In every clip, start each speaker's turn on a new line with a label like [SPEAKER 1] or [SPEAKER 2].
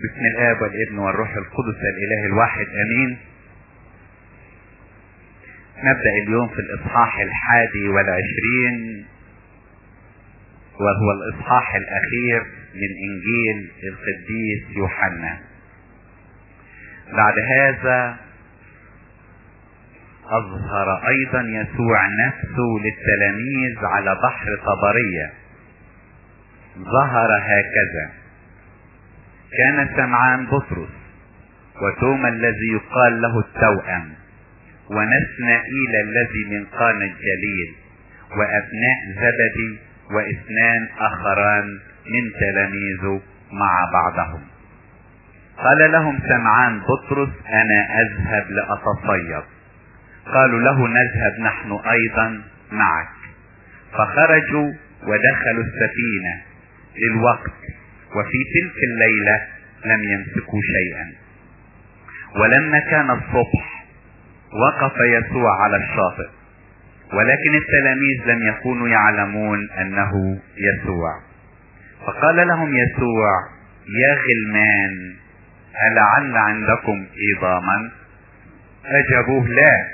[SPEAKER 1] بسم الآب والابن والروح القدس الإله الواحد أمين نبدأ اليوم في الإصحاح الحادي والعشرين وهو الإصحاح الأخير من إنجيل القديس يوحنا بعد هذا أظهر أيضا يسوع نفسه للتلاميذ على بحر طبرية ظهر هكذا كان سمعان بطرس وتوما الذي يقال له التوأم ونسنائيل الذي من قانا الجليل وأبناء زبدي واثنان آخران من تلاميذه مع بعضهم قال لهم سمعان بطرس أنا أذهب لأتصيد قالوا له نذهب نحن أيضا معك فخرجوا ودخلوا السفينة للوقت وفي تلك الليلة لم يمسكوا شيئا ولما كان الصبح وقف يسوع على الشاطئ ولكن التلاميذ لم يكونوا يعلمون انه يسوع فقال لهم يسوع يا غلمان ألعل عندكم إيضاما أجابوه لا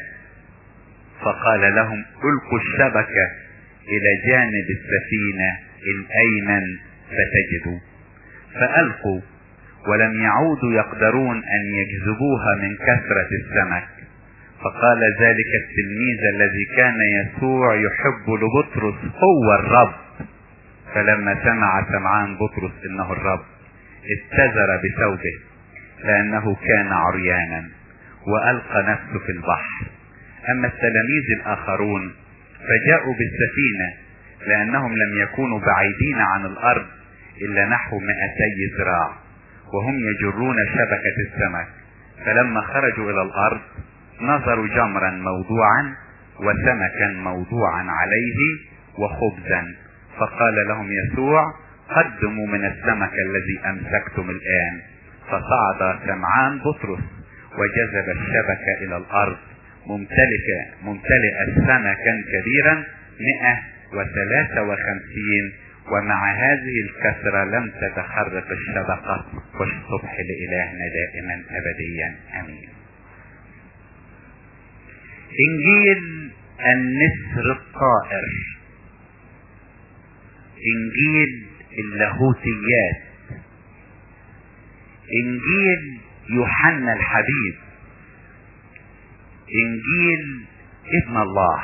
[SPEAKER 1] فقال لهم ألقوا الشبكة إلى جانب السفينة إن أيمن فتجدوا فألقوا ولم يعودوا يقدرون أن يجذبوها من كثرة السمك فقال ذلك التلميذ الذي كان يسوع يحب لبطرس هو الرب فلما سمع سمعان بطرس انه الرب اتزر بثوبه لانه كان عريانا والقى نفسه في البحر اما التلاميذ الاخرون فجاءوا بالسفينه لانهم لم يكونوا بعيدين عن الارض الا نحو مائتي ذراع وهم يجرون شبكه السمك فلما خرجوا الى الارض نظروا جمرا موضوعا وسمكا موضوعا عليه وخبزا فقال لهم يسوع قدموا من السمك الذي امسكتم الان فصعد سمعان بطرس وجذب الشبكة الى الارض ممتلكة ممتلئة سمكا كبيرا مئة وثلاثة وخمسين ومع هذه الكثرة لم تتخرق الشبكة والصبح لإلهنا دائما أبديا أمين انجيل النسر الطائر انجيل اللاهوتيات انجيل يوحنا الحبيب انجيل ابن الله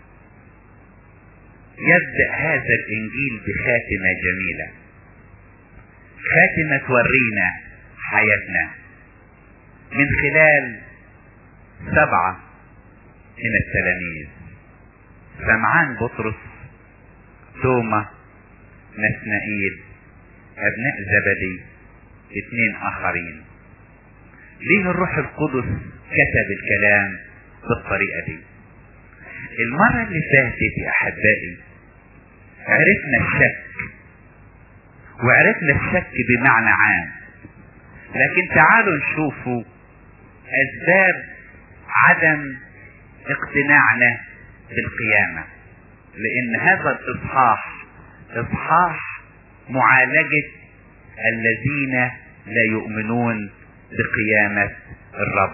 [SPEAKER 1] يبدأ هذا الانجيل بخاتمة جميلة خاتمة تورينا حياتنا من خلال سبعة من التلاميذ سمعان بطرس توما نسنائيل ابناء زبدي اثنين اخرين ليه الروح القدس كتب الكلام بالطريقة دي المرة اللي فاتت يا احبائي عرفنا الشك وعرفنا الشك بمعنى عام لكن تعالوا نشوفوا اسباب عدم اقتناعنا بالقيامة لان هذا الاصحاح اصحاح معالجة الذين لا يؤمنون بقيامة الرب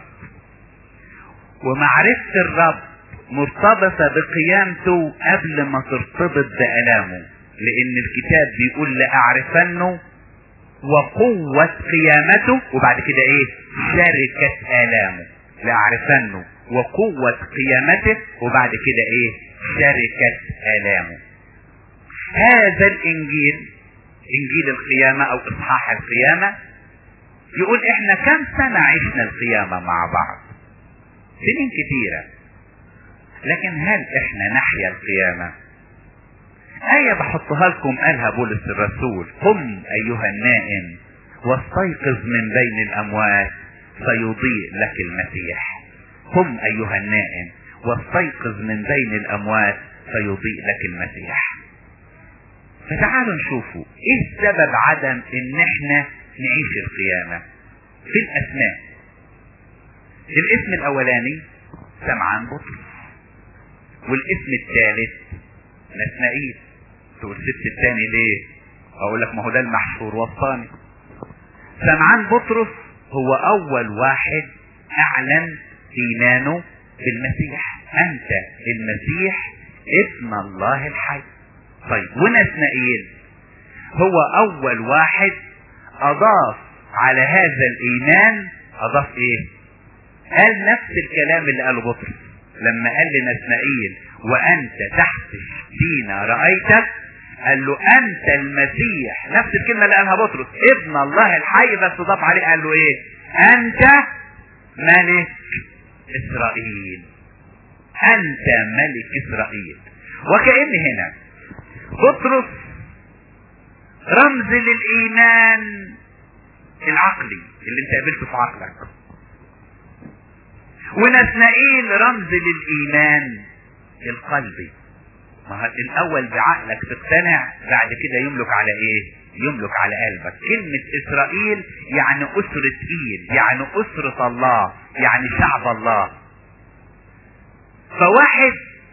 [SPEAKER 1] ومعرفة الرب مرتبطة بقيامته قبل ما ترتبط بألامه لأن الكتاب بيقول لأعرفنه وقوة قيامته وبعد كده ايه شركة آلامه لأعرفنه وقوة قيامته وبعد كده ايه شركة آلامه هذا الانجيل انجيل القيامة او اصحاح القيامة يقول احنا كم سنة عشنا القيامة مع بعض سنين كتيرة لكن هل احنا نحيا القيامة آية بحطها لكم قالها بولس الرسول قم أيها النائم واستيقظ من بين الأموات فيضيء لك المسيح قم أيها النائم واستيقظ من بين الأموات فيضيء لك المسيح فتعالوا نشوفوا ايه سبب عدم ان احنا نعيش القيامة في الاسماء الاسم الاولاني سمعان بطرس والاسم الثالث نسنائيل تقول سبت الثاني ليه اقول لك ما هو ده المحشور وصاني سمعان بطرس هو اول واحد اعلن ايمانه بالمسيح انت المسيح ابن الله الحي طيب ونسنائيل هو اول واحد اضاف على هذا الايمان اضاف ايه قال نفس الكلام اللي قاله بطرس لما قال لنسنائيل وانت تحت دينا رايتك قال له انت المسيح نفس الكلمه اللي قالها بطرس ابن الله الحي بس ضاف عليه قال له ايه انت ملك اسرائيل انت ملك اسرائيل وكأن هنا بطرس رمز للايمان العقلي اللي انت قابلته في عقلك ونسنائيل رمز للايمان القلبي ما الاول بعقلك تقتنع بعد كده يملك على ايه يملك على قلبك كلمة اسرائيل يعني اسرة ايل يعني اسرة الله يعني شعب الله فواحد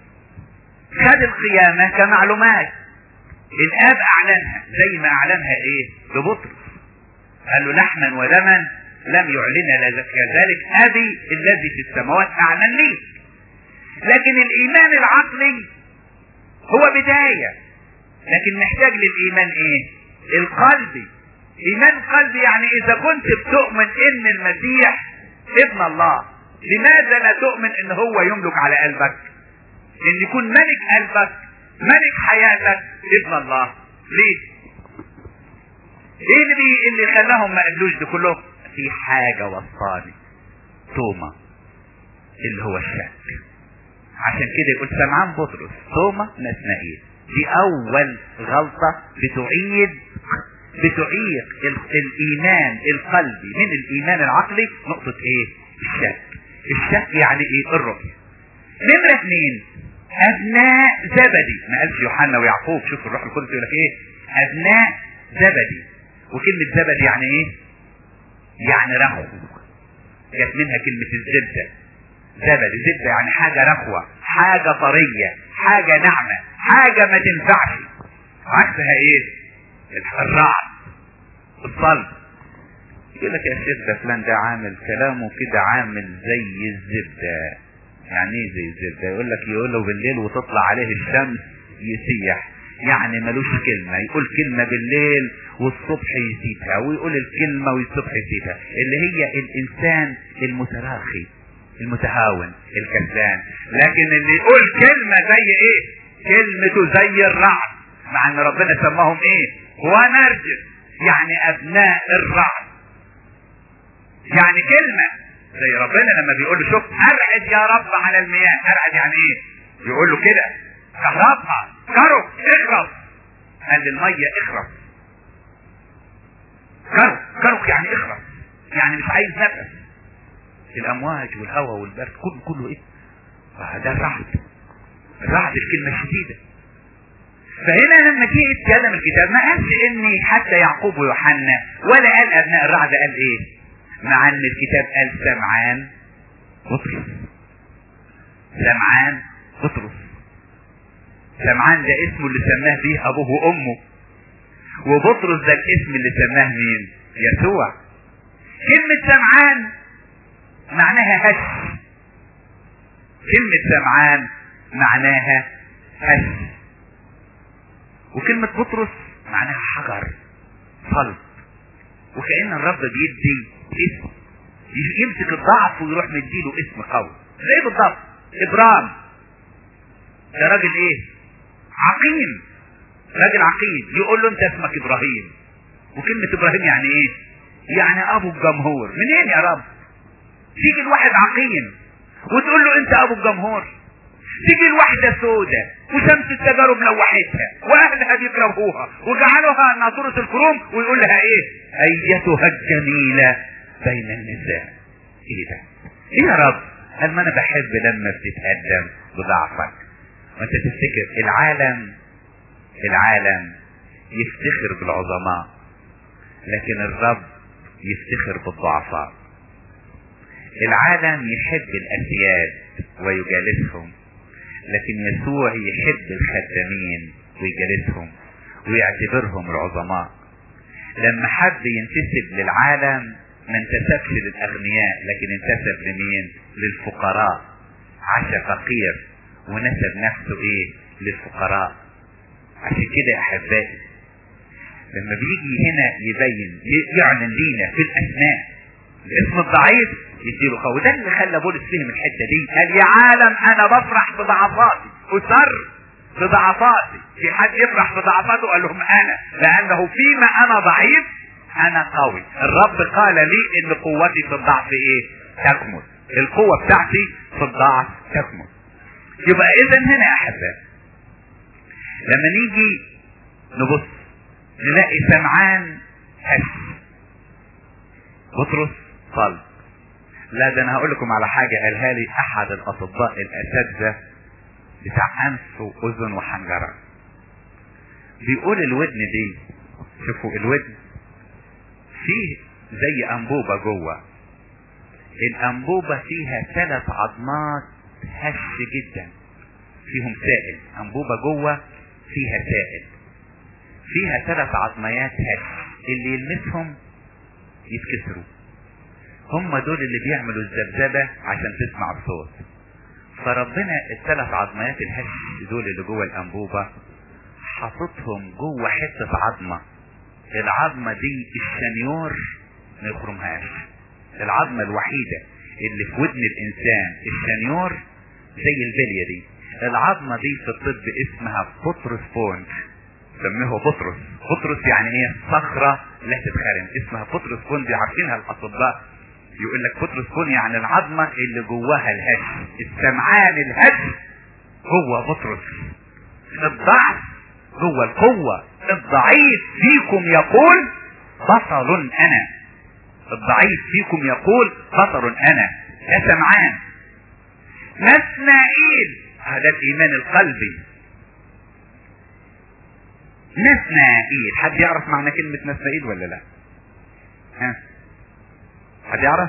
[SPEAKER 1] خد القيامة كمعلومات الاب اعلنها زي ما اعلنها ايه لبطرس قال له لحما ودما لم يعلن كذلك ابي الذي في السماوات اعلن لي لكن الايمان العقلي هو بداية لكن محتاج للايمان ايه القلبي ايمان قلبي يعني اذا كنت بتؤمن ان المسيح ابن الله لماذا لا تؤمن ان هو يملك على قلبك ان يكون ملك قلبك ملك حياتك ابن الله ليه ايه اللي بي اللي خلاهم ما قبلوش ده كلهم في حاجة وصاني توما اللي هو الشك عشان كده يقول سمعان بطرس توما نسنائيل دي اول غلطة بتعيد بتعيق الايمان القلبي من الايمان العقلي نقطة ايه الشك الشك يعني ايه الرؤية نمرة اثنين ابناء زبدي ما قالش يوحنا ويعقوب شوف الروح القدس يقول لك ايه ابناء زبدي وكلمة زبدي يعني ايه يعني رخو جت منها كلمة الزبدة زبدي زبدة يعني حاجة رخوة حاجة طرية حاجة ناعمة حاجة ما تنفعش عكسها ايه الرعد الصلب يقول لك يا شيخ ده فلان ده عامل كلامه كده عامل زي الزبدة يعني ايه زي الزبدة يقول لك يقول له بالليل وتطلع عليه الشمس يسيح يعني ملوش كلمة يقول كلمة بالليل والصبح يسيبها ويقول الكلمة والصبح يسيبها اللي هي الانسان المتراخي المتهاون الكسلان لكن اللي يقول كلمة زي ايه كلمته زي الرعد مع ان ربنا سماهم ايه ونرجس يعني ابناء الرعد يعني كلمة زي ربنا لما بيقول له شوف ارعد يا رب على المياه ارعد يعني ايه بيقول له كده كهربها كرب اخرب قال للمية اخرب كرب كرب يعني اخرب يعني مش عايز نفس الامواج والهواء والبرد كله كله ايه ده الرعد الرعد الكلمة الشديدة فهنا لما جه يتكلم الكتاب ما قالش اني حتى يعقوب ويوحنا ولا قال ابناء الرعد قال ايه مع ان الكتاب قال سمعان بطرس سمعان بطرس سمعان ده اسمه اللي سماه بيه ابوه وامه وبطرس ده الاسم اللي سماه مين يسوع كلمة سمعان معناها هش كلمة سمعان معناها هش وكلمة بطرس معناها حجر صلب وكأن الرب بيدي اسم يمسك الضعف ويروح مديله اسم قوي زي بالضبط ابرام ده راجل ايه عقيم راجل عقيم يقول له انت اسمك ابراهيم وكلمة ابراهيم يعني ايه يعني ابو الجمهور منين يا رب تيجي الواحد عقيم وتقول له انت ابو الجمهور تيجي الواحدة سودة وشمس التجارب لوحتها واهلها بيكرهوها وجعلوها ناصرة الكروم ويقول لها ايه ايتها الجميلة بين النساء ايه ده ايه يا رب قال ما انا بحب لما بتتقدم بضعفك وانت تفتكر العالم العالم يفتخر بالعظماء لكن الرب يفتخر بالضعفاء العالم يحب الاسياد ويجالسهم لكن يسوع يحب الخدامين ويجالسهم ويعتبرهم العظماء لما حب ينتسب للعالم ما انتسبش للاغنياء لكن انتسب لمين للفقراء عاش فقير ونسب نفسه ايه للفقراء عشان كده يا احبائي لما بيجي هنا يبين يعلن لينا في الاسماء الاسم الضعيف يديله قوي ده اللي خلى بولس فهم الحته دي قال يا عالم انا بفرح بضعفاتي اسر بضعفاتي في حد يفرح بضعفاته قال لهم انا لانه فيما انا ضعيف انا قوي الرب قال لي ان قوتي في الضعف ايه تكمل القوة بتاعتي في الضعف تكمل يبقى اذا هنا يا احباب لما نيجي نبص نلاقي سمعان هش بطرس صلب لا ده انا هقول لكم على حاجة قالها لي احد الاطباء الاساتذة بتاع انف واذن وحنجرة بيقول الودن دي شوفوا الودن فيه زي انبوبة جوه الانبوبة فيها ثلاث عظمات هش جدا فيهم سائل انبوبة جوه فيها سائل فيها ثلاث عظميات هش اللي يلمسهم يتكسروا هم دول اللي بيعملوا الذبذبة عشان تسمع الصوت فربنا الثلاث عظميات الهش دول اللي جوه الانبوبة حاططهم جوه حتة عظمة العظمة دي الشنيور ما يخرمهاش العظمة الوحيدة اللي في ودن الانسان الشنيور زي البلية دي العظمة دي في الطب اسمها بطرس بونج سميه بطرس بطرس يعني ايه صخرة لا تتخرم اسمها بطرس بونج عارفينها الاطباء يقول لك بطرس بون يعني العظمة اللي جواها الهش السمعان الهش هو بطرس الضعف جوه القوة الضعيف فيكم يقول بطل انا الضعيف فيكم يقول بطل انا ده سمعان نسنائيل هذا الايمان القلبي نسنائيل حد يعرف معنى كلمة نسنائيل ولا لا ها حد يعرف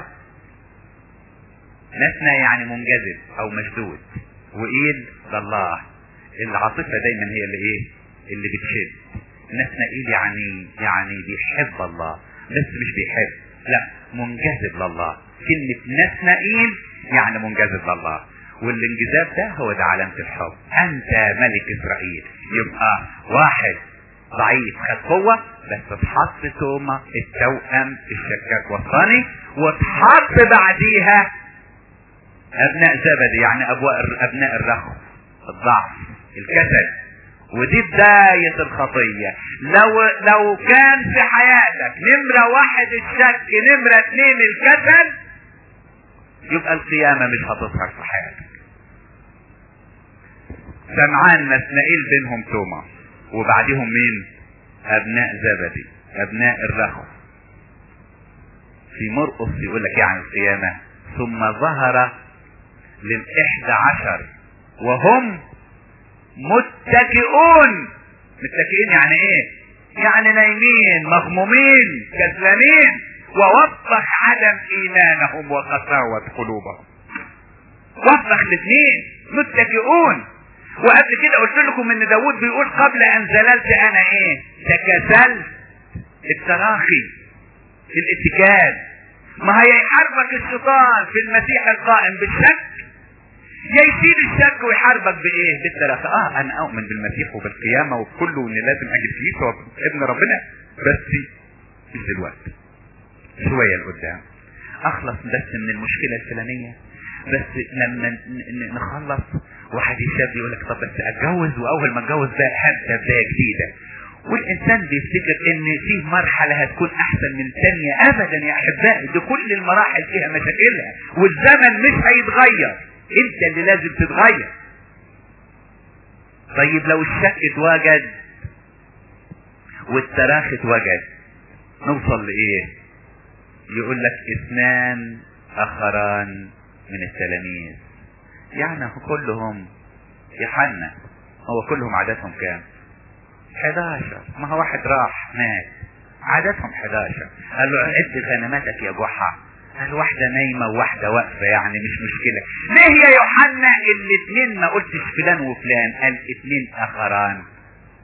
[SPEAKER 1] نسنا يعني منجذب او مشدود وايل ده الله العاطفة دايما هي اللي ايه اللي بتشد نسنائيل يعني يعني بيحب الله بس مش بيحب لا منجذب لله كلمة نسنائيل يعني منجذب لله والانجذاب ده هو ده علامة الحب انت ملك اسرائيل يبقى واحد ضعيف خد قوة بس اتحط توما التوأم الشكاك والصاني واتحط بعديها ابناء زبدي يعني ابواء ابناء الرخو الضعف الكسل ودي بداية الخطية لو لو كان في حياتك نمرة واحد الشك نمرة اتنين الكسل يبقى القيامة مش هتظهر في حياتك سمعان نسنائيل بينهم توما وبعدهم مين ابناء زبدي ابناء الرخو في مرقس يقول لك يعني القيامة ثم ظهر للإحدى عشر وهم متكئون متكئين يعني ايه يعني نايمين مغمومين كسلانين ووبخ عدم ايمانهم وقساوة قلوبهم وبخ الاثنين متكئون وقبل كده قلت لكم ان داود بيقول قبل ان زللت انا ايه تكسلت التراخي الاتكال ما هي يحاربك الشيطان في المسيح القائم بالشك يا يشيل الشك ويحاربك بايه بالتراخي اه انا اؤمن بالمسيح وبالقيامة وبكله وان لازم اجي فيه هو ابن ربنا بس مش دلوقتي شوية لقدام اخلص بس من المشكلة الفلانية بس لما نخلص واحد يشاب يقول لك طب بس اتجوز واول ما اتجوز بقى هبدا بدايه جديده والانسان بيفتكر ان فيه مرحله هتكون احسن من الثانيه ابدا يا احبائي دي كل المراحل فيها مشاكلها والزمن مش هيتغير انت اللي لازم تتغير طيب لو الشك اتوجد والتراخي اتوجد نوصل لايه يقول لك اثنان اخران من التلاميذ يعني كلهم يحنى هو كلهم عددهم كام 11 ما هو واحد راح مات عددهم 11 قال له عد غنماتك يا جحا قال واحدة نايمة وواحدة واقفة يعني مش مشكلة ليه يا يوحنا الاثنين ما قلتش فلان وفلان قال اثنين اخران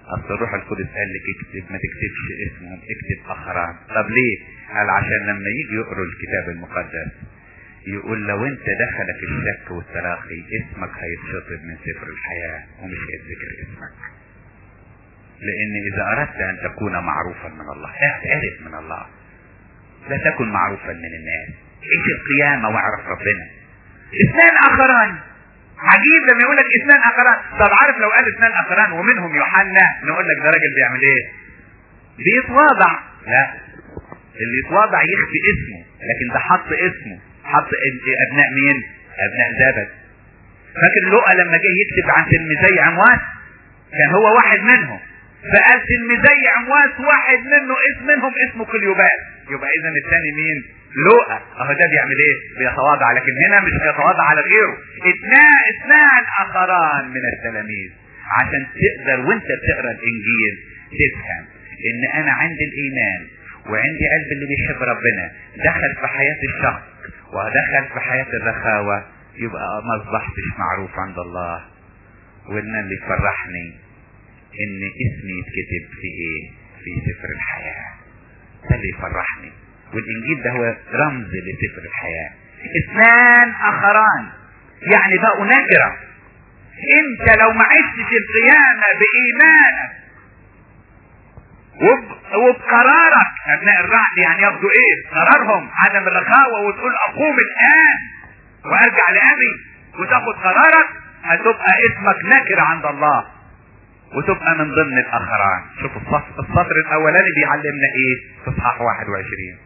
[SPEAKER 1] اصل الروح القدس قال لك اكتب ما تكتبش اسمهم اكتب اخران طب ليه قال عشان لما يجي يقروا الكتاب المقدس يقول لو انت دخلك الشك والتراخي اسمك هيتشطب من سفر الحياة ومش هيتذكر اسمك لان اذا اردت ان تكون معروفا من الله اعرف من الله لا تكن معروفا من الناس ايش القيامة واعرف ربنا اثنان اخران عجيب لما يقول لك اثنان اخران طب عارف لو قال اثنان اخران ومنهم يوحنا نقول لك ده راجل بيعمل ايه بيتواضع لا اللي يتواضع يخفي اسمه لكن ده حط اسمه حط ابناء مين ابناء زبد فاكر لقى لما جه يكتب عن تلميذي عمواس كان هو واحد منهم فقال تلميذي عمواس واحد منه اسم منهم اسمه كليوباس يبقى اذا الثاني مين لقى اهو ده بيعمل ايه بيتواضع لكن هنا مش بيتواضع على غيره اثنان اثنان اخران من التلاميذ عشان تقدر وانت بتقرا الانجيل تفهم ان انا عندي الايمان وعندي قلب اللي بيحب ربنا دخل في حياة الشخص ودخل في حياة الرخاوة يبقى ما اصبحتش معروف عند الله وان اللي يفرحني ان اسمي يتكتب في ايه في سفر الحياة ده اللي يفرحني والانجيل ده هو رمز لسفر الحياة اثنان اخران يعني بقوا نجرة انت لو ما عشتش القيامة بايمانك وب... وبقرارك ابناء الرعد يعني ياخدوا ايه قرارهم عدم الرخاوة وتقول اقوم الان وارجع لابي وتاخد قرارك هتبقى اسمك نكر عند الله وتبقى من ضمن الاخران شوف الصف السطر الاولاني بيعلمنا ايه في اصحاح 21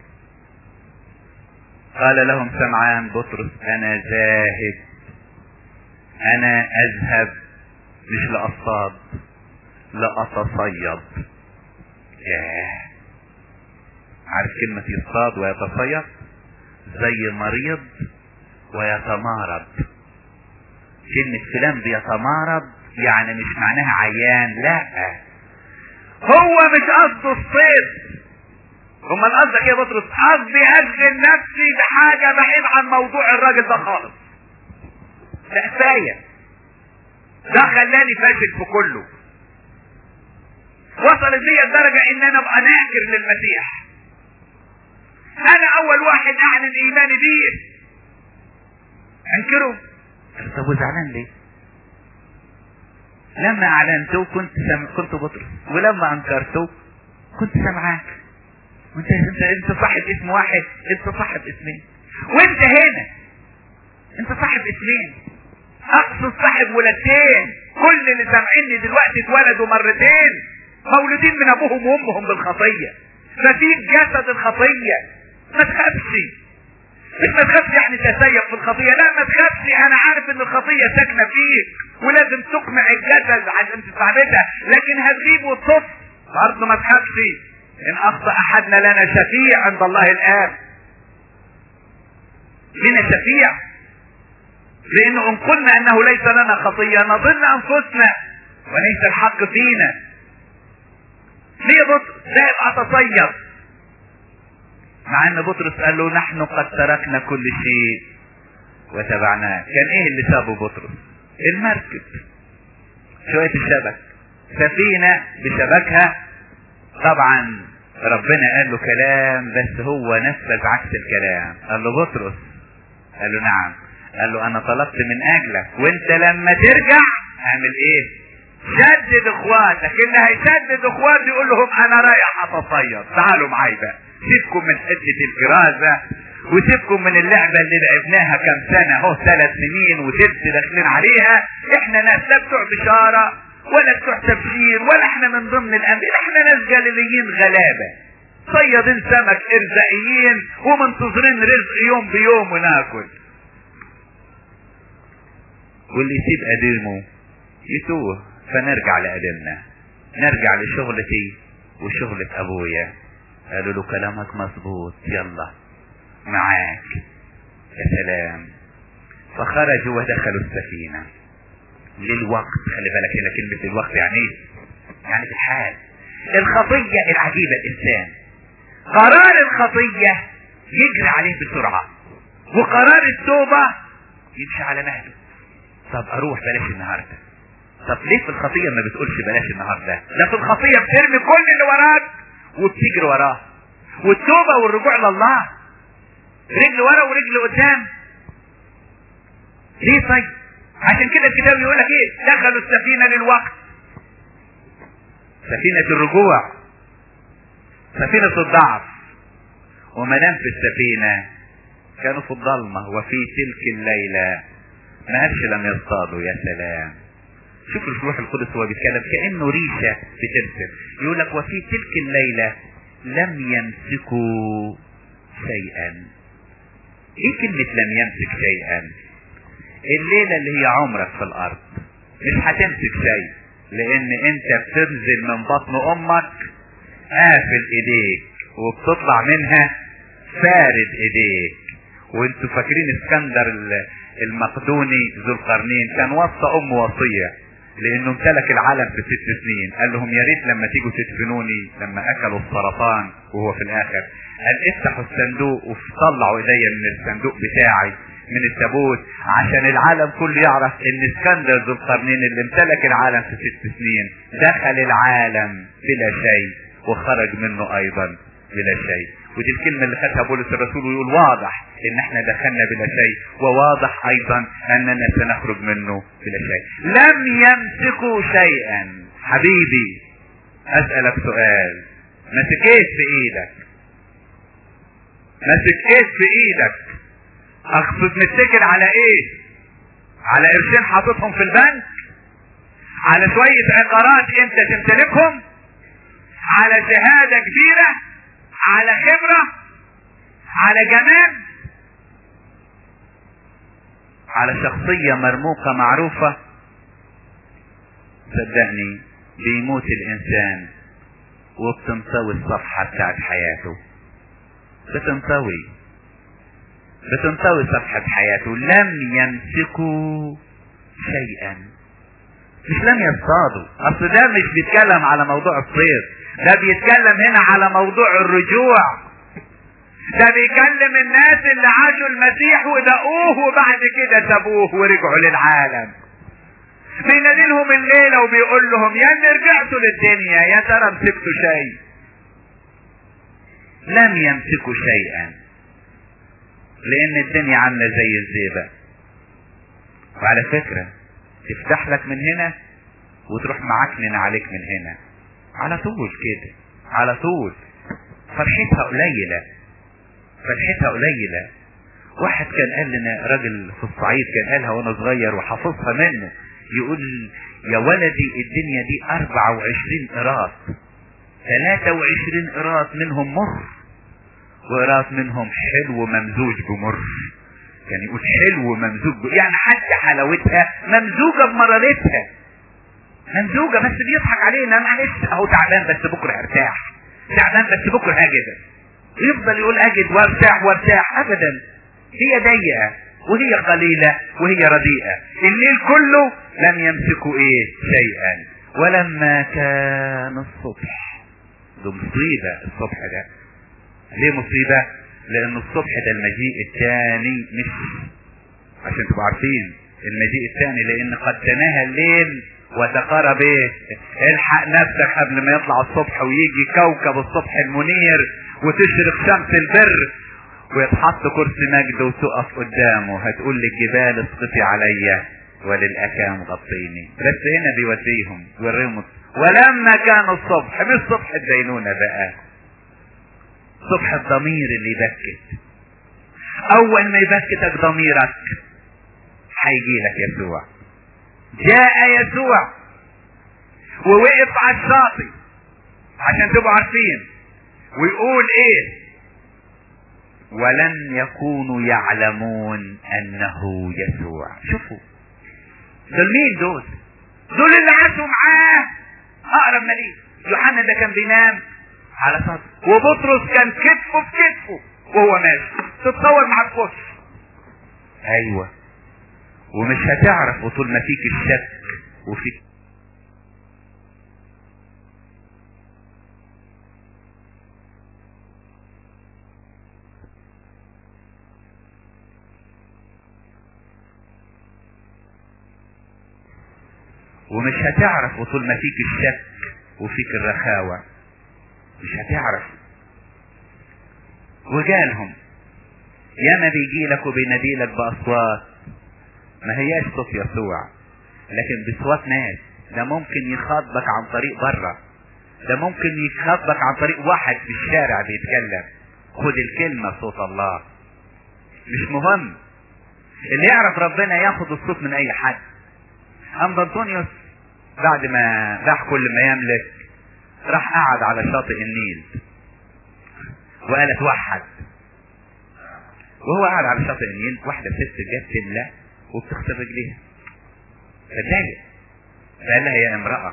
[SPEAKER 1] قال لهم سمعان بطرس انا ذاهب انا اذهب مش لاصطاد لاتصيد ياه عارف كلمة يصطاد ويتصيد زي مريض ويتمارض كلمة فلان بيتمارض يعني مش معناها عيان لا هو مش قصده الصيد امال قصدك ايه يا بطرس قصدي اشغل نفسي بحاجة بعيد عن موضوع الراجل ده خالص ده كفاية ده خلاني فاشل في كله وصلت بي الدرجة ان انا ابقى ناكر للمسيح انا اول واحد اعلن ايماني بيه انكره طب وزعلان ليه لما اعلنته كنت سم... كنت بطرس ولما انكرته كنت سمعاك وانت انت انت صاحب اسم واحد انت صاحب اسمين وانت هنا انت صاحب اسمين اقصد صاحب ولدتين كل اللي سامعيني دلوقتي اتولدوا مرتين مولودين من ابوهم وامهم بالخطيه ففيك جسد الخطيه ما تخافش مش ما تخافش يعني تسيب في الخطيه لا ما تخافش انا عارف ان الخطيه ساكنه فيك ولازم تقمع الجسد عشان تستعبدها لكن هتغيب وتصف برضه ما تخافش ان اخطا احدنا لنا شفيع عند الله الاب لنا شفيع لانه ان قلنا انه ليس لنا خطيه نظن انفسنا وليس الحق فينا ليه بطرس ذهب اتصيد مع ان بطرس قال له نحن قد تركنا كل شيء وتبعناه كان ايه اللي سابه بطرس المركب شوية الشبك سفينة بشبكها طبعا ربنا قال له كلام بس هو نفذ عكس الكلام قال له بطرس قال له نعم قال له انا طلبت من اجلك وانت لما ترجع اعمل ايه شدد اخواتك اللي هيشدد اخواتي يقول لهم انا رايح اتصيد تعالوا معايا بقى سيبكم من حته الجرازه وسيبكم من اللعبه اللي لعبناها كام سنه اهو ثلاث سنين وست داخلين عليها احنا ناس لا بتوع بشاره ولا بتوع تبشير ولا احنا من ضمن الانبياء احنا ناس جليليين غلابه صيادين سمك ارزاقيين ومنتظرين رزق يوم بيوم وناكل واللي يسيب قديمه يتوه فنرجع لقدمنا نرجع لشغلتي وشغلة ابويا قالوا له كلامك مظبوط يلا معاك يا سلام فخرجوا ودخلوا السفينة للوقت خلي بالك هنا كلمة الوقت يعني ايه يعني في الحال الخطية العجيبة الانسان قرار الخطية يجري عليه بسرعة وقرار التوبة يمشي على مهله طب اروح بلاش النهاردة طب ليه في الخطيه ما بتقولش بلاش النهارده ده في الخطيه بترمي كل اللي وراك وبتجري وراه والتوبه والرجوع لله رجل ورا ورجل قدام ليه طيب عشان كده الكتاب يقول لك ايه دخلوا السفينه للوقت سفينه الرجوع سفينه الضعف وما دام في السفينه كانوا في الضلمه وفي تلك الليله ما قالش لم يصطادوا يا سلام شوف الروح القدس هو بيتكلم كانه ريشه بترسم يقول لك وفي تلك الليله لم يمسكوا شيئا ايه كلمة لم يمسك شيئا الليلة اللي هي عمرك في الارض مش هتمسك شيء لان انت بتنزل من بطن امك قافل ايديك وبتطلع منها فارد ايديك وانتوا فاكرين اسكندر المقدوني ذو القرنين كان وصى امه وصية لانه امتلك العالم في ست سنين قال لهم يا ريت لما تيجوا تدفنوني لما اكلوا السرطان وهو في الاخر قال افتحوا الصندوق وطلعوا ايديا من الصندوق بتاعي من التابوت عشان العالم كله يعرف ان اسكندر ذو القرنين اللي امتلك العالم في ست سنين دخل العالم بلا شيء وخرج منه ايضا بلا شيء ودي الكلمة اللي خدها بولس الرسول ويقول واضح ان احنا دخلنا بلا شيء وواضح ايضا اننا سنخرج منه بلا شيء لم يمسكوا شيئا حبيبي اسألك سؤال مسكيت في ايدك مسكيت في ايدك اقصد متكل على ايه على قرشين حاططهم في البنك على شوية عقارات انت تمتلكهم على شهادة كبيرة على خبرة على جمال على شخصية مرموقة معروفة صدقني بيموت الانسان وبتنطوي الصفحة بتاعت حياته بتنطوي بتنطوي صفحة حياته لم يمسكوا شيئا مش لم يصطادوا اصل ده مش بيتكلم على موضوع الصيد ده بيتكلم هنا على موضوع الرجوع ده بيكلم الناس اللي عاشوا المسيح ودقوه وبعد كده سابوه ورجعوا للعالم بينادلهم الليلة وبيقول لهم يا اللي رجعتوا للدنيا يا ترى مسكتوا شيء لم يمسكوا شيئا لان الدنيا عاملة زي الزيبة وعلى فكرة تفتح لك من هنا وتروح معكنن عليك من هنا على طول كده على طول فرحتها قليلة فرحتها قليلة واحد كان قال لنا راجل في الصعيد كان قالها وانا صغير وحافظها منه يقول يا ولدي الدنيا دي 24 قراط 23 قراط منهم مر وقراط منهم حلو ممزوج بمر كان يقول حلو ممزوج ب... يعني حتى حلاوتها ممزوجة بمرارتها ممزوجة بس بيضحك علينا معلش اهو تعبان بس بكرة ارتاح تعبان بس بكرة هجد يفضل يقول اجد وارتاح وارتاح ابدا هي ضيقة وهي قليلة وهي رديئة الليل كله لم يمسكوا ايه شيئا ولما كان الصبح ده مصيبة الصبح ده ليه مصيبة لان الصبح ده المجيء الثاني مش عشان تبقوا عارفين المجيء الثاني لان قد تناهى الليل وتقارب ايه الحق نفسك قبل ما يطلع الصبح ويجي كوكب الصبح المنير وتشرق شمس البر ويتحط كرسي مجد وتقف قدامه هتقول للجبال اسقطي عليا وللاكام غطيني بس هنا بيوديهم يوريهم ولما كان الصبح مش صبح الدينونة بقى صبح الضمير اللي يبكت اول ما يبكتك ضميرك هيجي لك يسوع جاء يسوع ووقف على الشاطئ عشان تبقوا عارفين ويقول ايه ولن يكونوا يعلمون انه يسوع شوفوا دول مين دول دول اللي عاشوا معاه اقرب مليك يوحنا ده كان بينام على صدره وبطرس كان كتفه في كتفه وهو ماشي تتصور مع الكفر ايوه ومش هتعرف طول ما فيك الشك وفيك ومش هتعرف طول ما فيك الشك وفيك الرخاوة مش هتعرف وجالهم ياما بيجي لك وبينادي لك بأصوات ما هياش صوت يسوع لكن بصوات ناس ده ممكن يخاطبك عن طريق بره ده ممكن يخاطبك عن طريق واحد في الشارع بيتكلم خد الكلمة صوت الله مش مهم اللي يعرف ربنا ياخد الصوت من اي حد ام انطونيوس بعد ما راح كل ما يملك راح قعد على شاطئ النيل وقال اتوحد وهو قاعد على شاطئ النيل واحدة ست جت تملى وبتغسل رجليها فاتضايق فقال لها يا امرأة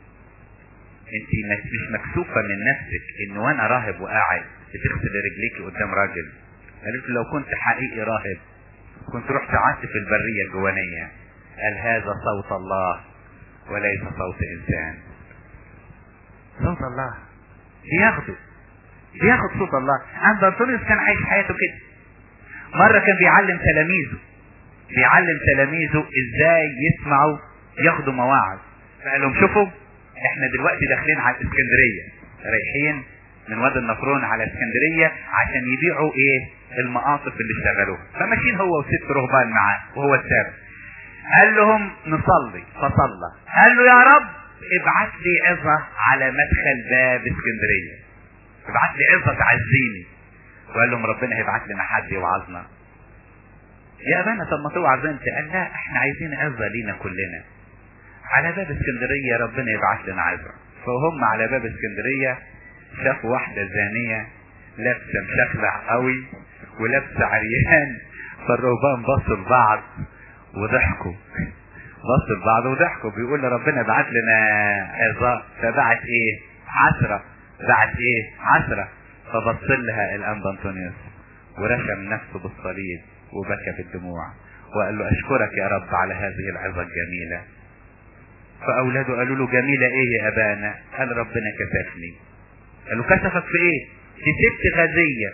[SPEAKER 1] انت مش مكسوفة من نفسك ان وانا راهب وقاعد بتغسل رجليكي قدام راجل قالت له لو كنت حقيقي راهب كنت رحت قعدت في البرية الجوانية قال هذا صوت الله وليس صوت انسان صوت الله بياخده بياخد صوت الله عند انطونيوس كان عايش حياته كده مرة كان بيعلم تلاميذه بيعلم تلاميذه ازاي يسمعوا ياخدوا مواعظ فقال لهم شوفوا احنا دلوقتي داخلين على اسكندرية رايحين من وادي النطرون على اسكندرية عشان يبيعوا ايه المقاطف اللي اشتغلوها فماشيين هو وست رهبان معاه وهو السابق قال لهم نصلي فصلى قال له يا رب ابعت لي عظة على مدخل باب اسكندرية ابعت لي عظة تعزيني وقال لهم ربنا هيبعت لنا حد يوعظنا يا ابانا طب ما توعظ انت قال لا احنا عايزين عظة لينا كلنا على باب اسكندرية ربنا يبعت لنا عظة فهم على باب اسكندرية شافوا واحدة زانية لابسة مشخلع قوي ولابسة عريان فالرهبان بصوا لبعض وضحكوا بصوا لبعض وضحكوا بيقول ربنا بعت لنا عظة فبعت ايه عشرة بعت ايه عشرة فبص لها الانبا انطونيوس ورشم نفسه بالصليب وبكى بالدموع وقال له اشكرك يا رب على هذه العظة الجميلة فاولاده قالوا له جميلة ايه يا ابانا قال ربنا كسفني قال له كسفك في ايه في ست غازية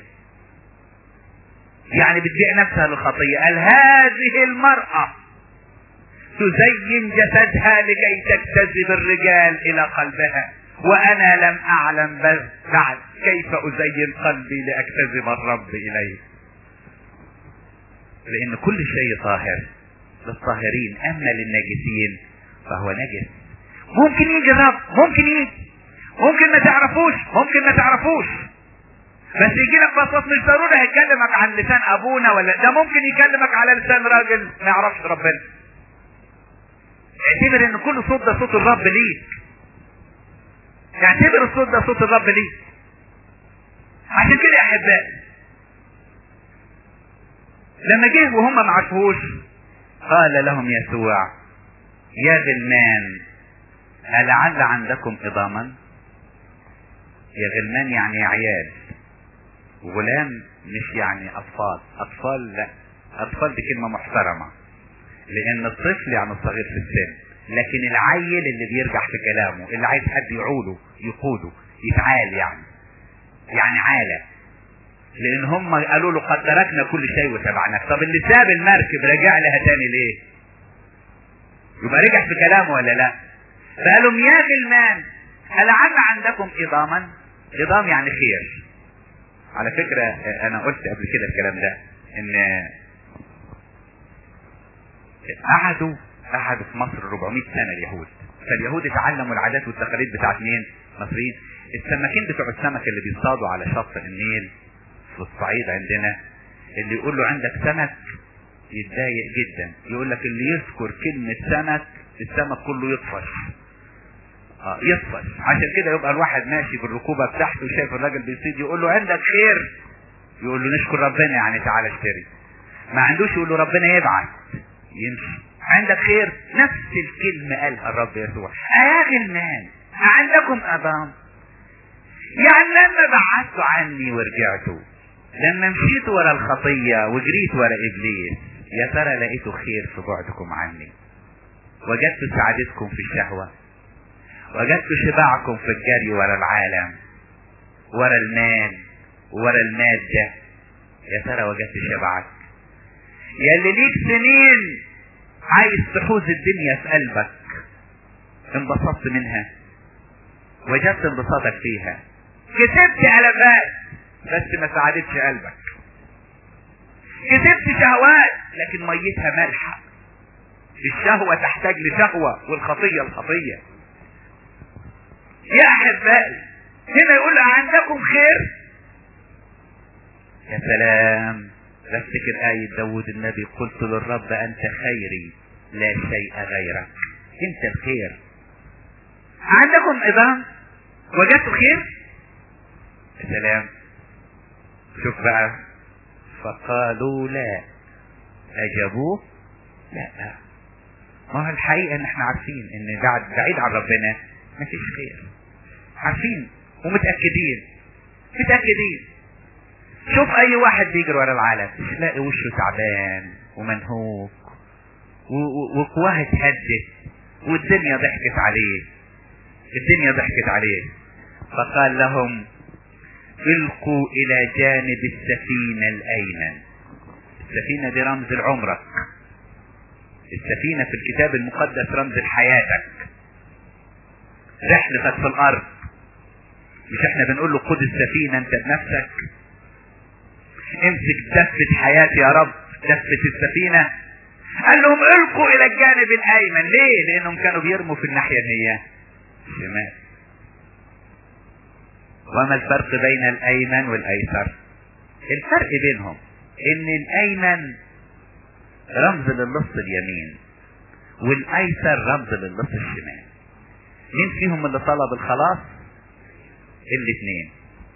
[SPEAKER 1] يعني بتبيع نفسها للخطية قال هذه المرأة تزين جسدها لكي تجتذب الرجال الى قلبها وانا لم اعلم بعد كيف ازين قلبي لاجتذب الرب اليه لان كل شيء طاهر للطاهرين اما للناجسين فهو نجس ممكن يجي الرب ممكن يجي ممكن ما تعرفوش ممكن ما تعرفوش بس يجي لك بصوت مش ضروري هيكلمك عن لسان ابونا ولا ده ممكن يكلمك على لسان راجل ما يعرفش ربنا اعتبر ان كل صوت ده صوت الرب ليك اعتبر الصوت ده صوت الرب ليك عشان كده يا احبائي لما جه وهم ما عرفوش قال لهم يسوع يا غلمان ألعل عندكم إضاما يا غلمان يعني يا عيال غلام مش يعني أطفال أطفال لا أطفال دي كلمة محترمة لأن الطفل يعني الصغير في السن لكن العيل اللي بيرجع في كلامه اللي عايز حد يعوله يقوده يتعال يعني يعني عالة لأن هم قالوا له قد تركنا كل شيء وتبعناك طب اللي ساب المركب رجع لها تاني ليه؟ يبقى رجع في كلامه ولا لا؟ فقالوا يا غلمان ألعل عندكم إضاما؟ إضام يعني خير على فكرة أنا قلت قبل كده الكلام ده إن قعدوا قعدوا في مصر 400 سنة اليهود فاليهود اتعلموا العادات والتقاليد بتاعت مين؟ مصريين السماكين بتوع السمك اللي بيصطادوا على شط النيل في الصعيد عندنا اللي يقول له عندك سمك يتضايق جدا يقول لك اللي يذكر كلمة سمك السمك كله يطفش اه يطفش عشان كده يبقى الواحد ماشي بالركوبة بتاعته وشايف الراجل بيصيد يقول له عندك خير يقول له نشكر ربنا يعني تعالى اشتري ما عندوش يقول له ربنا يبعت يمشي عندك خير نفس الكلمة قالها الرب يسوع يا غلمان عندكم أبام يعني لما بعدتوا عني ورجعتوا لما مشيت ورا الخطية وجريت ورا إبليس يا ترى لقيتوا خير في بعدكم عني وجدت سعادتكم في الشهوة وجدت شبعكم في الجري ورا العالم ورا المال ورا المادة يا ترى وجدت شبعك يا اللي ليك سنين عايز تحوز الدنيا في قلبك انبسطت منها وجدت انبساطك فيها كسبت قلبات بس ما ساعدتش قلبك كسبت شهوات لكن ميتها مالحة الشهوة تحتاج لشهوة والخطية الخطية يا أحبائي هنا يقول عندكم خير يا سلام بفتكر آية داود النبي قلت للرب أنت خيري لا شيء غيرك أنت الخير عندكم إضام وجدتوا خير يا سلام شوف بقى فقالوا لا أجابوه لا ما هو الحقيقة ان احنا عارفين ان بعد بعيد عن ربنا مفيش خير عارفين ومتأكدين متأكدين شوف اي واحد بيجري ورا العالم تلاقي وشه تعبان ومنهوك وقواه اتهدت والدنيا ضحكت عليه الدنيا ضحكت عليه فقال لهم القوا الى جانب السفينة الايمن السفينة دي رمز العمرك السفينة في الكتاب المقدس رمز لحياتك رحلتك في الارض مش احنا بنقول له خد السفينة انت بنفسك امسك دفة حياتي يا رب دفة السفينة قال لهم القوا الى الجانب الايمن ليه لانهم كانوا بيرموا في الناحية اللي هي الشمال وما الفرق بين الايمن والايسر الفرق بينهم ان الايمن رمز للنص اليمين والايسر رمز للنص الشمال مين فيهم اللي طلب الخلاص الاثنين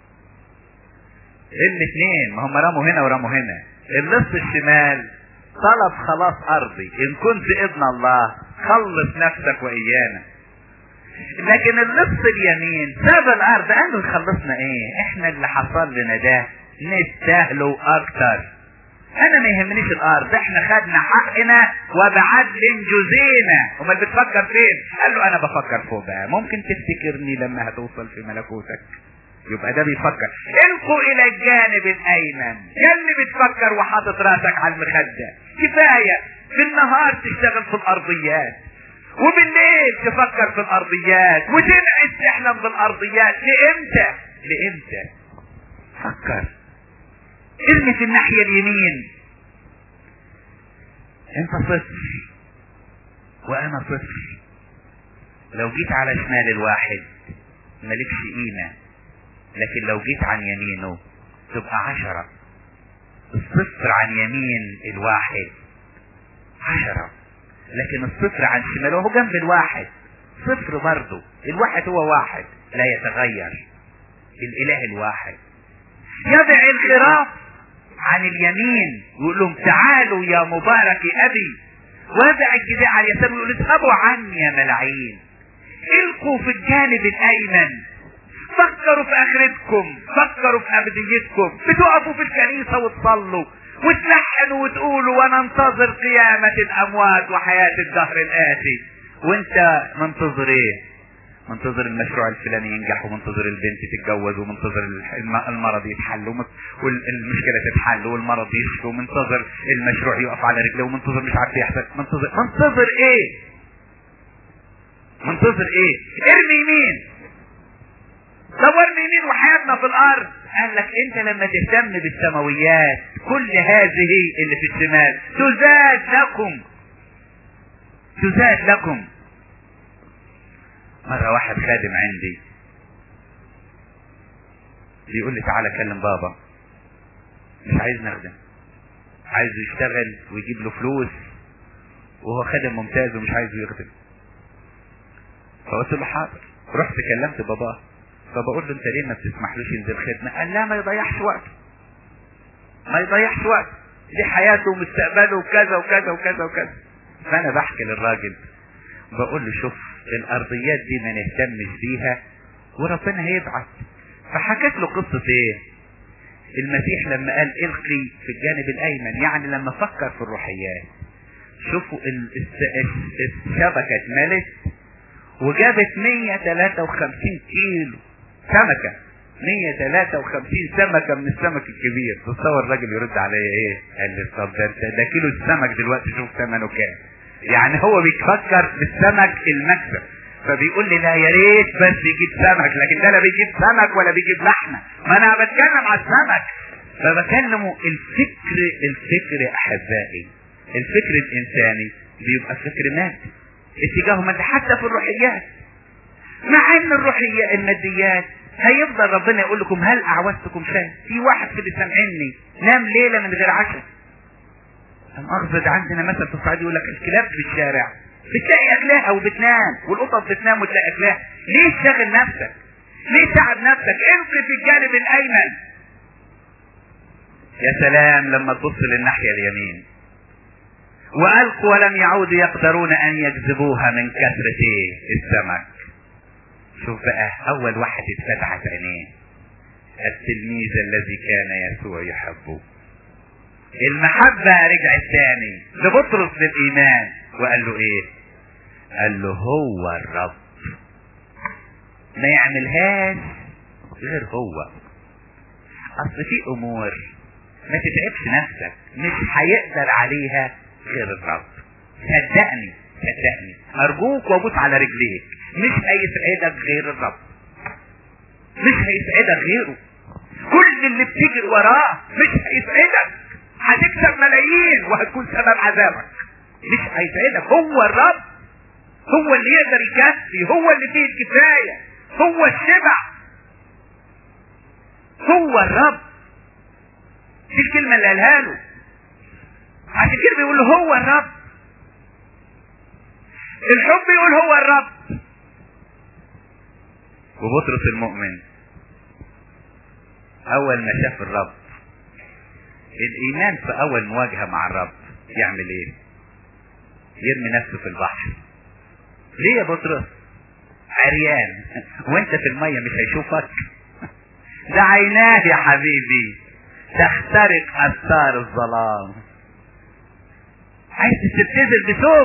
[SPEAKER 1] الاثنين ما هم رموا هنا ورموا هنا النص الشمال طلب خلاص ارضي ان كنت ابن الله خلص نفسك وايانا لكن النص اليمين ساب الارض قال له خلصنا ايه احنا اللي حصل لنا ده نستاهله اكتر انا ما يهمنيش الارض احنا خدنا حقنا وبعدل جزينا امال بتفكر فين قال له انا بفكر فوق بقى ممكن تفتكرني لما هتوصل في ملكوتك يبقى ده بيفكر القوا الى الجانب الايمن يا اللي بتفكر وحاطط راسك على المخده كفايه في النهار تشتغل في الارضيات وبالليل تفكر في الارضيات وتنعس تحلم بالارضيات لامتى لامتى فكر ارمي في الناحية اليمين انت صفر وانا صفر لو جيت على شمال الواحد مالكش قيمة لكن لو جيت عن يمينه تبقى عشرة الصفر عن يمين الواحد عشرة لكن الصفر عن شماله هو جنب الواحد صفر برضه الواحد هو واحد لا يتغير الاله الواحد يدع الخراف عن اليمين يقول لهم تعالوا يا مبارك ابي ويدع الجزاء على اليسار ويقول اذهبوا عني يا ملاعين القوا في الجانب الايمن فكروا في اخرتكم فكروا في ابديتكم بتقفوا في الكنيسه وتصلوا وتلحنوا وتقولوا وننتظر قيامة الاموات وحياة الدهر الاتي وانت منتظر ايه منتظر المشروع الفلاني ينجح ومنتظر البنت تتجوز ومنتظر المرض يتحل والمشكلة تتحل والمرض يشفى ومنتظر المشروع يقف على رجله ومنتظر مش عارف يحصل منتظر منتظر ايه منتظر ايه ارمي يمين طب ارمي يمين وحياتنا في الارض قال لك انت لما تهتم بالسماويات كل هذه اللي في الشمال تزاد لكم تزاد لكم مرة واحد خادم عندي بيقول لي تعالى كلم بابا مش عايز نخدم عايزه يشتغل ويجيب له فلوس وهو خادم ممتاز ومش عايزه يخدم فقلت له حاضر رحت كلمت باباه فبقول له انت ليه ما بتسمحلوش ينزل خدمة قال لا ما يضيعش وقت ما يضيعش وقت دي حياته ومستقبله وكذا وكذا وكذا وكذا فانا بحكي للراجل بقول له شوف الارضيات دي ما نهتمش بيها وربنا هيبعت فحكيت له قصة ايه المسيح لما قال القي في الجانب الايمن يعني لما فكر في الروحيات شوفوا الشبكة اتملت وجابت 153 كيلو سمكة 153 سمكة من السمك الكبير تصور الراجل يرد عليا ايه قال لي طب ده انت ده كيلو السمك دلوقتي شوف ثمنه كام يعني هو بيفكر بالسمك المكسب فبيقول لي لا يا ريت بس يجيب سمك لكن ده لا بيجيب سمك ولا بيجيب لحمه ما انا بتكلم على السمك فبكلمه الفكر الفكر احبائي الفكر الانساني بيبقى فكر مادي اتجاهه مادي حتى في الروحيات مع ان الروحية الماديات هيفضل ربنا يقول لكم هل اعوزتكم شيء في واحد في اللي سامعيني نام ليلة من غير عشاء مؤاخذة ده عندنا مثل في الصعيد يقول لك الكلاب في الشارع بتلاقي اكلها وبتنام والقطط بتنام وتلاقي اكلها ليه تشغل نفسك ليه تعب نفسك القي في الجانب الايمن يا سلام لما تبص للناحية اليمين والقوا ولم يعودوا يقدرون ان يجذبوها من كثرة السمك شوف بقى اول واحد اتفتحت عينيه التلميذ الذي كان يسوع يحبه المحبة رجعت تاني لبطرس للإيمان وقال له إيه؟ قال له هو الرب ما يعملهاش غير هو أصل في أمور ما تتعبش نفسك مش هيقدر عليها غير الرب صدقني صدقني أرجوك وأبوس على رجليك مش هيسعدك غير الرب مش هيسعدك غيره كل اللي بتجري وراه مش هيسعدك هتكسب ملايين وهتكون سبب عذابك مش هيسعدك هو الرب هو اللي يقدر يكفي هو اللي فيه الكفاية هو الشبع هو الرب دي الكلمة اللي قالها له عشان كده بيقول له هو الرب الحب يقول هو الرب وبطرس المؤمن اول ما شاف الرب الايمان في اول مواجهة مع الرب يعمل ايه يرمي نفسه في البحر ليه يا بطرس عريان وانت في المية مش هيشوفك ده عيناه يا حبيبي تخترق اثار الظلام عايز تبتذل بثوب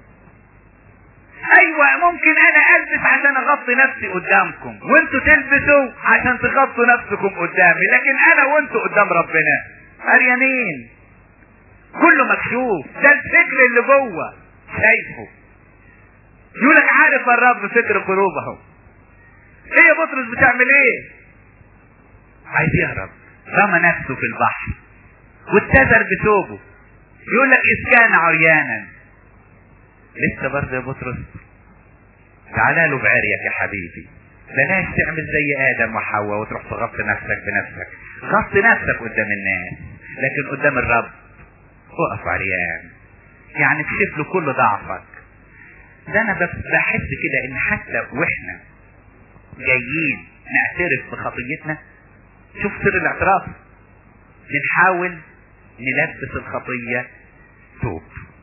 [SPEAKER 1] ايوه ممكن انا البس عشان اغطي نفسي قدامكم وانتوا تلبسوا عشان تغطوا نفسكم قدامي لكن انا وانتوا قدام ربنا عريانين كله مكشوف ده الفكر اللي جوه شايفه يقولك عارف الرب فكر قلوبهم ايه يا بطرس بتعمل ايه عايز يهرب رمى نفسه في البحر واتزر بثوبه يقول لك اذ كان عريانا لسه برضه يا بطرس تعالى له بعريك يا حبيبي بلاش تعمل زي ادم وحواء وتروح تغطي نفسك بنفسك غطي نفسك قدام الناس لكن قدام الرب وقف عريان يعني اكشف له كل ضعفك ده انا بحس كده ان حتى واحنا جايين نعترف بخطيتنا شوف سر الاعتراف بنحاول نلبس الخطية توب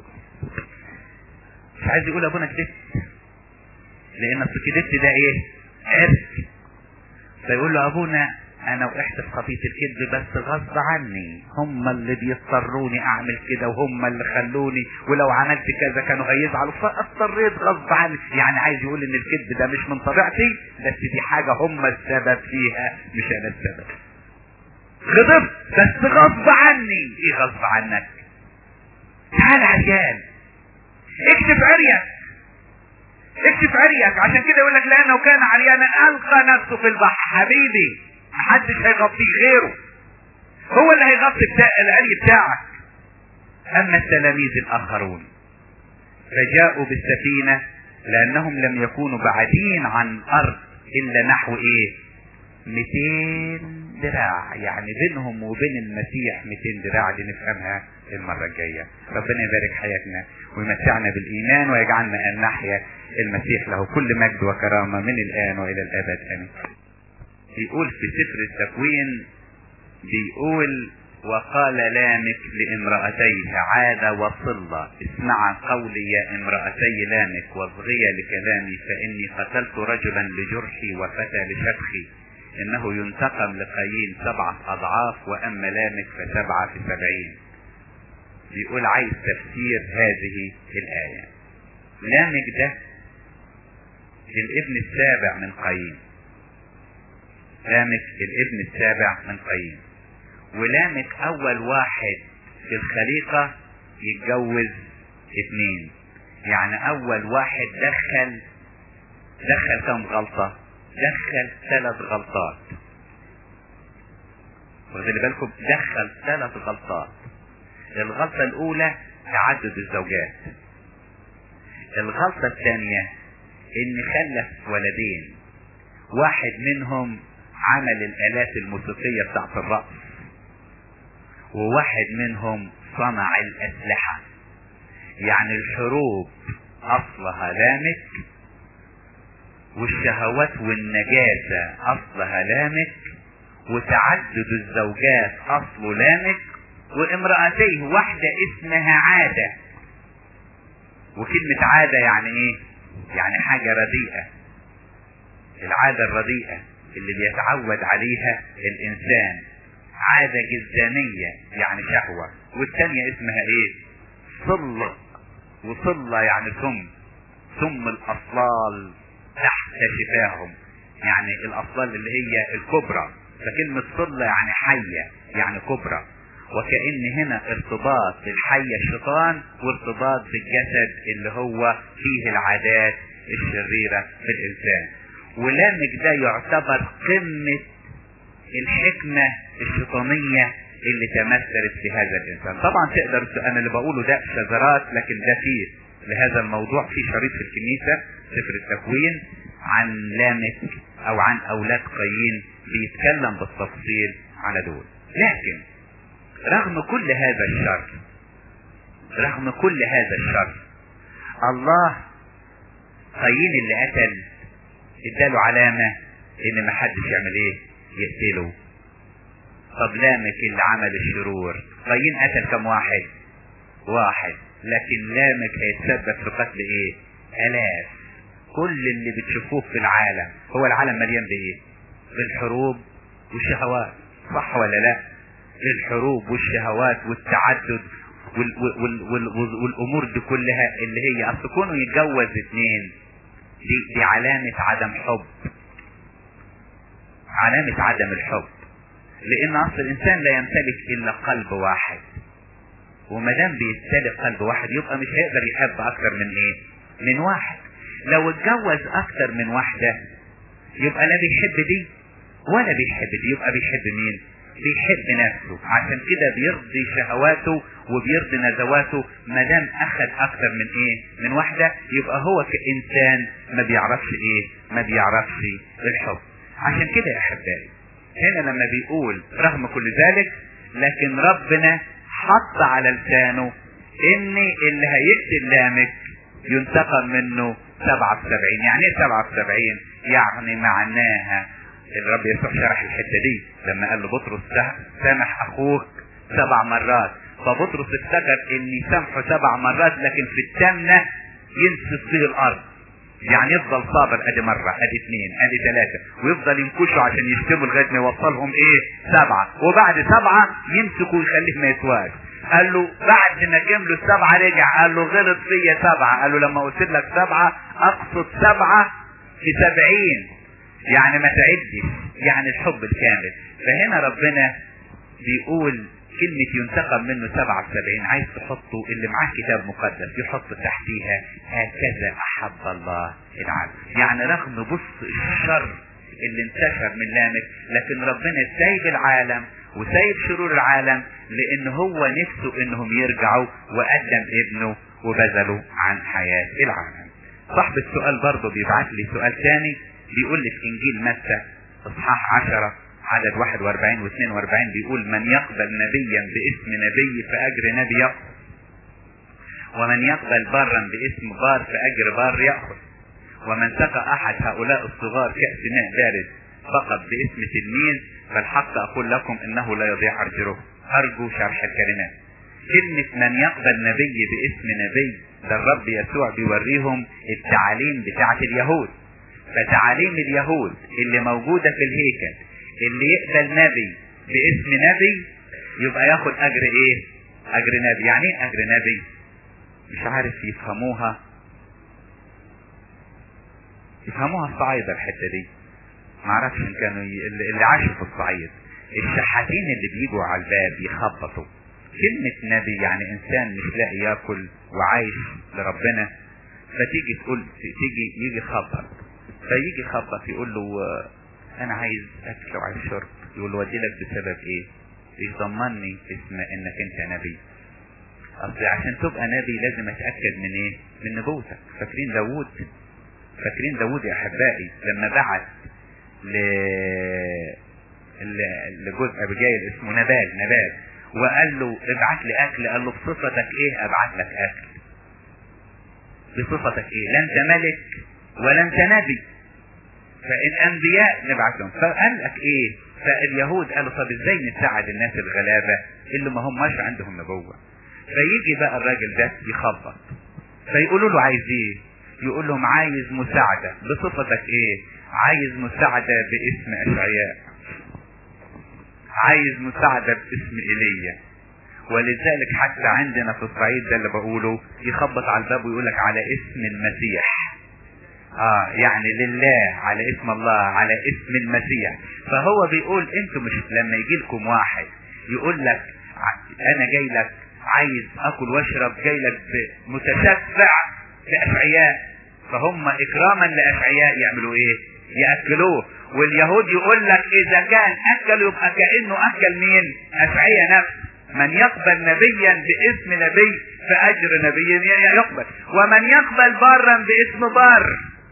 [SPEAKER 1] مش عايز يقول ابونا كدبت لان اصل كدبت ده ايه عرف فيقول له ابونا انا وقعت في خطية الكذب بس غصب عني هم اللي بيضطروني اعمل كده وهم اللي خلوني ولو عملت كذا كانوا هيزعلوا فاضطريت غصب عني يعني عايز يقول ان الكذب ده مش من طبيعتي بس دي حاجة هم السبب فيها مش انا السبب غضبت بس غصب عني ايه غصب عنك تعال عريان اكتب عريك اكتب عريك عشان كده يقول لك لانه كان عريانا القى نفسه في البحر حبيبي محدش هيغطيه غيره هو اللي هيغطي بتاع العري بتاعك اما التلاميذ الاخرون فجاءوا بالسفينة لانهم لم يكونوا بعدين عن ارض الا نحو ايه 200 دراع يعني بينهم وبين المسيح 200 دراع دي نفهمها المرة الجاية ربنا يبارك حياتنا ويمتعنا بالإيمان ويجعلنا أن نحيا المسيح له كل مجد وكرامة من الآن وإلى الأبد آمين بيقول في سفر التكوين بيقول وقال لامك لامرأتيه عاد وصلة اسمعا قولي يا امرأتي لامك واصغيا لكلامي فإني قتلت رجلا لجرحي وفتى لشبخي انه ينتقم لقايين سبعة اضعاف واما لامك فسبعة في سبعين بيقول عايز تفسير هذه الآية لامك ده الابن السابع من قايين لامك الابن السابع من قايين ولامك اول واحد في الخليقة يتجوز اتنين يعني اول واحد دخل دخل كم غلطة دخل ثلاث غلطات واخدين بالكم دخل ثلاث غلطات الغلطة الأولى تعدد الزوجات الغلطة الثانية إن خلف ولدين واحد منهم عمل الآلات الموسيقية بتاعت الرقص وواحد منهم صنع الأسلحة يعني الحروب أصلها لامك والشهوات والنجاسة أصلها لامك وتعدد الزوجات أصله لامك وامرأتيه واحدة اسمها عادة وكلمة عادة يعني ايه يعني حاجة رديئة العادة الرديئة اللي بيتعود عليها الانسان عادة جزانية يعني شهوة والتانية اسمها ايه صلة وصلة يعني سم سم الاصلال تحت شفاهم يعني الاصلال اللي هي الكبرى فكلمة صلة يعني حية يعني كبرى وكأن هنا ارتباط الحية الشيطان وارتباط بالجسد اللي هو فيه العادات الشريرة في الإنسان ولامك ده يعتبر قمة الحكمة الشيطانية اللي تمثلت في هذا الإنسان طبعا تقدر أنا اللي بقوله ده شذرات لكن ده فيه لهذا الموضوع في شريط في الكنيسة سفر التكوين عن لامك أو عن أولاد قايين بيتكلم بالتفصيل على دول لكن رغم كل هذا الشر رغم كل هذا الشر الله قايين اللي قتل اداله علامة ان محدش يعمل ايه يقتله طب لامك اللي عمل الشرور قايين قتل كم واحد واحد لكن لامك هيتسبب في قتل ايه الاف كل اللي بتشوفوه في العالم هو العالم مليان بايه بالحروب والشهوات صح ولا لا الحروب والشهوات والتعدد وال وال وال وال والامور دي كلها اللي هي اصل كونه يتجوز اثنين دي, دي علامة عدم حب علامة عدم الحب لان اصل الانسان لا يمتلك الا قلب واحد وما دام بيمتلك قلب واحد يبقى مش هيقدر يحب اكتر من ايه من واحد لو اتجوز اكتر من واحدة يبقى لا بيحب دي ولا بيحب دي يبقى بيحب مين بيحب نفسه عشان كده بيرضي شهواته وبيرضي نزواته ما دام اخذ اكتر من ايه من واحدة يبقى هو كانسان ما بيعرفش ايه ما بيعرفش الحب عشان كده يا احبائي هنا لما بيقول رغم كل ذلك لكن ربنا حط على لسانه ان اللي هيقتل لامك ينتقم منه سبعة وسبعين يعني ايه سبعة وسبعين يعني معناها الرب يسوع شرح الحته دي لما قال لبطرس سامح اخوك سبع مرات فبطرس افتكر ان يسامحه سبع مرات لكن في الثامنه ينسف فيه الارض يعني يفضل صابر ادي مرة ادي اثنين ادي ثلاثة ويفضل ينكشوا عشان يشتموا لغاية ما يوصلهم ايه سبعة وبعد سبعة يمسكوا ويخليه ما يسواش قال له بعد ما جمله السبعة رجع قال له غلط فيا سبعة قال له لما قلت لك سبعة اقصد سبعة في سبعين يعني ما تعدش يعني الحب الكامل فهنا ربنا بيقول كلمة ينتقم منه سبعة وسبعين عايز تحطه اللي معاه كتاب مقدس يحط تحتيها هكذا أحب الله العالم يعني رغم بص الشر اللي انتشر من لامك لكن ربنا سايب العالم وسايب شرور العالم لان هو نفسه انهم يرجعوا وقدم ابنه وبذلوا عن حياة العالم صاحب السؤال برضه بيبعت لي سؤال تاني بيقول لي في انجيل متى اصحاح عشرة عدد 41 و 42 بيقول من يقبل نبيا باسم نبي فاجر نبي يأخذ ومن يقبل برا باسم بار فاجر بار يأخذ ومن سقى احد هؤلاء الصغار كأس ماء بارد فقط باسم تلميذ فالحق اقول لكم انه لا يضيع اجره ارجو شرح الكلمات كلمة من يقبل نبي باسم نبي ده الرب يسوع بيوريهم التعاليم بتاعة اليهود فتعاليم اليهود اللي موجودة في الهيكل اللي يقبل نبي باسم نبي يبقى ياخد اجر ايه اجر نبي يعني ايه اجر نبي مش عارف يفهموها يفهموها الصعايدة الحتة دي معرفش ان كانوا ي... اللي عاشوا في الصعيد الشحاتين اللي بيجوا على الباب يخبطوا كلمة نبي يعني انسان مش لاقي ياكل وعايش لربنا فتيجي تقول تيجي يجي خبط فيجي يخبط يقول له انا عايز اكل وعايز شرب يقول له ودي لك بسبب ايه يضمني اسم انك انت نبي اصل عشان تبقى نبي لازم اتاكد من ايه من نبوتك فاكرين داوود فاكرين داوود يا احبائي لما بعت ل لجوز ابيجايل اسمه نبال نبال وقال له ابعت لي اكل قال له بصفتك ايه ابعت لك اكل بصفتك ايه لا انت ملك ولا انت نبي فالانبياء نبعت لهم فقال لك ايه فاليهود قالوا طب ازاي نساعد الناس الغلابة اللي ما هماش عندهم نبوة فيجي بقى الراجل ده يخبط فيقولوا له عايز ايه يقول لهم عايز مساعدة بصفتك ايه عايز مساعدة باسم اشعياء عايز مساعدة باسم ايليا ولذلك حتى عندنا في الصعيد ده اللي بقوله يخبط على الباب ويقول لك على اسم المسيح اه يعني لله على اسم الله على اسم المسيح فهو بيقول انتوا مش لما يجي لكم واحد يقول لك انا جاي لك عايز اكل واشرب جاي لك متشفع باشعياء فهم اكراما لاشعياء يعملوا ايه ياكلوه واليهود يقول لك اذا كان اكل يبقى كانه اكل مين اشعياء نفسه من يقبل نبيا باسم نبي فاجر نبي يقبل ومن يقبل بارا باسم بار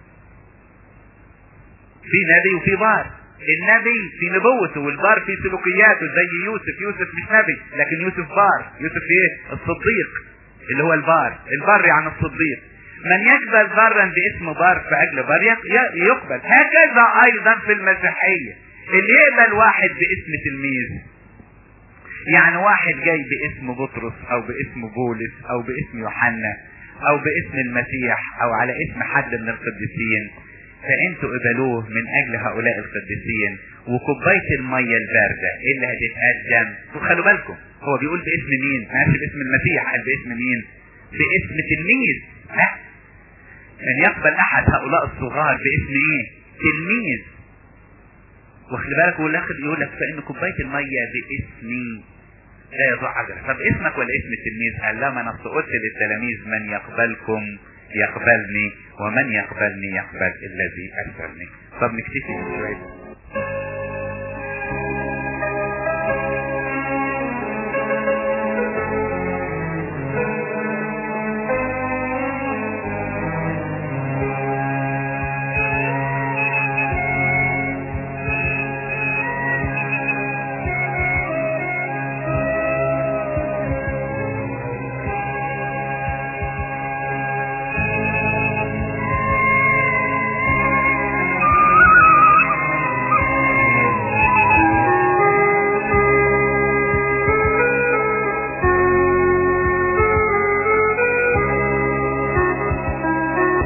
[SPEAKER 1] في نبي وفي بار النبي في نبوته والبار في سلوكياته زي يوسف يوسف مش نبي لكن يوسف بار يوسف ايه الصديق اللي هو البار البر يعني الصديق من يقبل بارا باسم بار فاجل بار يقبل هكذا ايضا في المسيحية اللي يقبل واحد باسم تلميذ يعني واحد جاي باسم بطرس او باسم بولس او باسم يوحنا او باسم المسيح او على اسم حد من القديسين فانتوا قبلوه من اجل هؤلاء القديسين وكوبايه الميه البارده اللي هتتقدم وخلوا بالكم هو بيقول باسم مين؟ ما باسم المسيح قال باسم مين؟ باسم تلميذ لا ان يقبل احد هؤلاء الصغار باسم ايه؟ تلميذ واخلي بالك والاخر يقول لك فان كوبايه الميه باسمي لا يضع اجر طب اسمك ولا اسم التلميذ؟ قال لا ما انا قلت للتلاميذ من يقبلكم يقبلني ومن يقبلني يقبل الذي ارسلني طب نكتفي شويه